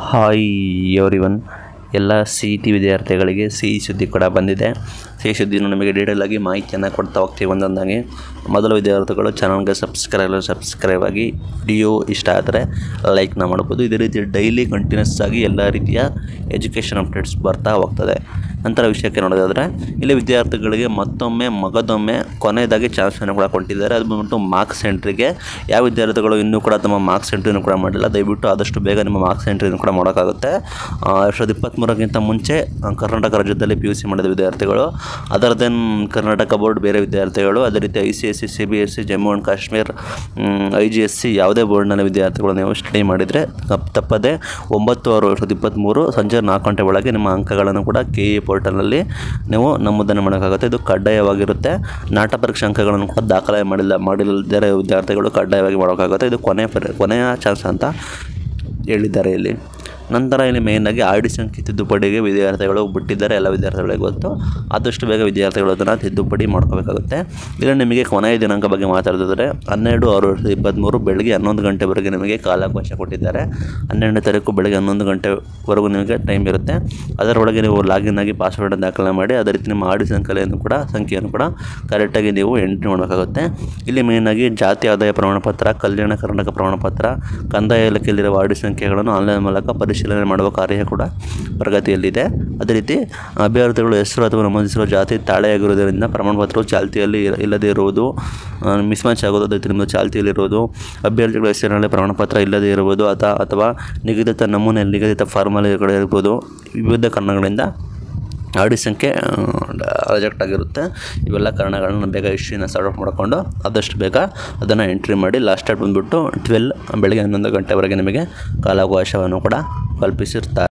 hi everyone ಎಲ್ಲ C E T ವಿದ್ಯಾರ್ಥಿಗಳಿಗೆ ಸಿಹಿ ಸುದ್ದಿ ಕೂಡ ಬಂದಿದೆ ಸಿಹಿ ಸುದ್ದಿನ ನಿಮಗೆ ಡೀಟೇಲ್ ಆಗಿ ಮಾಹಿತಿಯನ್ನು ಕೊಡ್ತಾ ಹೋಗ್ತೀವಿ ಒಂದೊಂದಾಗಿ ಮೊದಲ ವಿದ್ಯಾರ್ಥಿಗಳು ಚಾನಲ್ಗೆ ಸಬ್ಸ್ಕ್ರೈಬ್ ಸಬ್ಸ್ಕ್ರೈಬ್ ಆಗಿ ವಿಡಿಯೋ ಇಷ್ಟ ಆದರೆ ಲೈಕ್ನ ಮಾಡ್ಬೋದು ಇದೇ ರೀತಿ ಡೈಲಿ ಕಂಟಿನ್ಯೂಸ್ ಆಗಿ ಎಲ್ಲ ರೀತಿಯ ಎಜುಕೇಷನ್ ಅಪ್ಡೇಟ್ಸ್ ಬರ್ತಾ ಹೋಗ್ತದೆ ನಂತರ ವಿಷಯಕ್ಕೆ ನೋಡೋದಾದರೆ ಇಲ್ಲಿ ವಿದ್ಯಾರ್ಥಿಗಳಿಗೆ ಮತ್ತೊಮ್ಮೆ ಮಗದೊಮ್ಮೆ ಕೊನೆಯದಾಗಿ ಚಾನ್ಸನ್ನು ಕೂಡ ಕೊಟ್ಟಿದ್ದಾರೆ ಅದು ಬಂದ್ಬಿಟ್ಟು ಮಾರ್ಕ್ಸ್ ಎಂಟ್ರಿಗೆ ಯಾವ ವಿದ್ಯಾರ್ಥಿಗಳು ಇನ್ನೂ ಕೂಡ ತಮ್ಮ ಮಾರ್ಕ್ಸ್ ಎಂಟ್ರಿನೂ ಕೂಡ ಮಾಡಿಲ್ಲ ದಯವಿಟ್ಟು ಆದಷ್ಟು ಬೇಗ ನಿಮ್ಮ ಮಾರ್ಕ್ಸ್ ಎಂಟ್ರಿನೂ ಕೂಡ ಮಾಡೋಕ್ಕಾಗುತ್ತೆ ಎರಡು ಸಾವಿರದ ಇಪ್ಪತ್ತ್ಮೂರಕ್ಕಿಂತ ಮುಂಚೆ ಆ, ಕರ್ನಾಟಕ ರಾಜ್ಯದಲ್ಲಿ ಪಿ ಯು ಸಿ ಮಾಡಿದ ವಿದ್ಯಾರ್ಥಿಗಳು ಅದರ್ ದೆನ್ ಕರ್ನಾಟಕ ಬೋರ್ಡ್ ಬೇರೆ ವಿದ್ಯಾರ್ಥಿಗಳು ಅದೇ ರೀತಿ I C S C C B S C Jammu and Kashmir I G S C ಯಾವುದೇ ಬೋರ್ಡ್ನಲ್ಲಿ ವಿದ್ಯಾರ್ಥಿಗಳು ನೀವು ಸ್ಟಡಿ ಮಾಡಿದರೆ ತಪ್- ತಪ್ಪದೆ ಒಂಬತ್ತು ಆರು ಎರಡು ಸಾವಿರದ ಇಪ್ಪತ್ತ್ಮೂರು ಸಂಜೆ ನಾಲ್ಕು ಗಂಟೆ ಒಳಗೆ ನಿಮ್ಮ ಅಂಕಗಳನ್ನು ಕೂಡ ಕೆ ಇ ಪೋರ್ಟಲ್ನಲ್ಲಿ ನೀವು ನಮೂದನೆ ಮಾಡೋಕ್ಕಾಗುತ್ತೆ ಇದು ಕಡ್ಡಾಯವಾಗಿರುತ್ತೆ ನಾಟ ಪರೀಕ್ಷೆ ಅಂಕಗಳನ್ನು ಕೂಡ ದಾಖಲೆ ಮಾಡಿಲ್ಲ ಮಾಡಿಲ್ಲದೇ ವಿದ್ಯಾರ್ಥಿಗಳು ಕಡ್ಡಾಯವಾಗಿ ಮಾಡೋಕ್ಕಾಗುತ್ತೆ ಇದು ಕೊನೆಯ ಪರಿ ಕೊನೆಯ ಚಾನ್ಸ್ ಅಂತ ಹೇಳಿದ್ದಾರೆ ಇಲ್ಲಿ ನಂತರ ಇಲ್ಲಿ ಮೇಯ್ನಾಗಿ ಆರ್ ಡಿ ಸಂಖ್ಯೆ ತಿದ್ದುಪಡಿಗೆ ವಿದ್ಯಾರ್ಥಿಗಳು ಬಿಟ್ಟಿದ್ದಾರೆ ಎಲ್ಲ ವಿದ್ಯಾರ್ಥಿಗಳಿಗೆ ಗೊತ್ತು ಆದಷ್ಟು ಬೇಗ ವಿದ್ಯಾರ್ಥಿಗಳು ಅದನ್ನು ತಿದ್ದುಪಡಿ ಮಾಡ್ಕೋಬೇಕಾಗುತ್ತೆ ಇಲ್ಲಿ ನಿಮಗೆ ಕೊನೆಯ ದಿನಾಂಕ ಬಗ್ಗೆ ಮಾತಾಡಿದ್ರೆ ಹನ್ನೆರಡು ಆರು ಎರಡು ಸಾವಿರದ ಇಪ್ಪತ್ತ್ಮೂರು ಬೆಳಗ್ಗೆ ಹನ್ನೊಂದು ಗಂಟೆವರೆಗೆ ನಿಮಗೆ ಕಾಲಾವಕಾಶ ಕೊಟ್ಟಿದ್ದಾರೆ ಹನ್ನೆರಡನೇ ತಾರೀಕು ಬೆಳಗ್ಗೆ ಹನ್ನೊಂದು ಗಂಟೆವರೆಗೂ ನಿಮಗೆ ಟೈಮ್ ಇರುತ್ತೆ ಅದರೊಳಗೆ ನೀವು ಲಾಗಿನ್ ಆಗಿ ಪಾಸ್ವರ್ಡ್ ದಾಖಲೆ ಮಾಡಿ ಅದೇ ರೀತಿ ನಿಮ್ಮ ಆರ್ ಡಿ ಸಂಖ್ಯೆಯನ್ನು ಕೂಡ ಸಂಖ್ಯೆಯನ್ನು ಕೂಡ ಕರೆಕ್ಟಾಗಿ ನೀವು ಎಂಟ್ರಿ ಮಾಡಬೇಕಾಗುತ್ತೆ ಇಲ್ಲಿ ಮೇಯ್ನಾಗಿ ಜಾತಿ ಆದಾಯ ಪ್ರಮಾಣಪತ್ರ ಕಲ್ಯಾಣ ಕರ್ನಾಟಕ ಪ್ರಮಾಣಪತ್ರ ಕಂದಾಯ ಇಲಾಖೆಯಲ್ಲಿರುವ ಆರ್ ಡಿ ಸಂಖ್ಯೆಗಳನ್ನು ಆನ್ಲೈನ್ ಮೂಲಕ ಪರಿಶೀಲನೆ ಮಾಡುವ ಕಾರ್ಯ ಕೂಡ ಪ್ರಗತಿಯಲ್ಲಿದೆ ಅದೇ ರೀತಿ ಅಭ್ಯರ್ಥಿಗಳು ಹೆಸರು ಅಥವಾ ನಮೂದಿಸಿರುವ ಜಾತಿ ತಾಳೆಯಾಗಿರುವುದರಿಂದ ಪ್ರಮಾಣಪತ್ರವು ಚಾಲ್ತಿಯಲ್ಲಿ ಇರ- ಇಲ್ಲದೇ ಇರುವುದು ಮಿಸ್ಮ್ಯಾಚ್ ಆಗೋದು ಅದೇ ರೀತಿ ನಿಮ್ಮದು ಚಾಲ್ತಿಯಲ್ಲಿರುವುದು ಅಭ್ಯರ್ಥಿಗಳ ಹೆಸರಿನಲ್ಲಿ ಪ್ರಮಾಣಪತ್ರ ಇಲ್ಲದೇ ಇರುವುದು ಅಥವಾ ಅಥವಾ ನಿಗದಿತ ನಮೂನೆ ನಿಗದಿತ ಫಾರ್ಮಲ್ಲಿ ಇರ್ಬೋದು ವಿವಿಧ ಕಾರಣಗಳಿಂದ ಆರ್ ಡಿ ಸಂಖ್ಯೆ ರಿಜೆಕ್ಟ್ ಆಗಿರುತ್ತೆ ಇವೆಲ್ಲ ಕಾರಣಗಳನ್ನ ಬೇಗ ಹಿಸ್ಟ್ರಿನ ಸಾರ್ಟ್ ಔಟ್ ಮಾಡಿಕೊಂಡು ಆದಷ್ಟು ಬೇಗ ಅದನ್ನು ಎಂಟ್ರಿ ಮಾಡಿ ಲಾಸ್ಟ್ ಡೇಟ್ ಬಂದುಬಿಟ್ಟು ಟ್ವೆಲ್ ಬೆಳಗ್ಗೆ ಹನ್ನೊಂದು ಗಂಟೆವರೆಗೆ ನಿಮಗೆ ಕಾಲಾವಕಾಶವನ್ನು ಕೂಡ ಕಲ್ಪಿಸಿರ್ತಾರೆ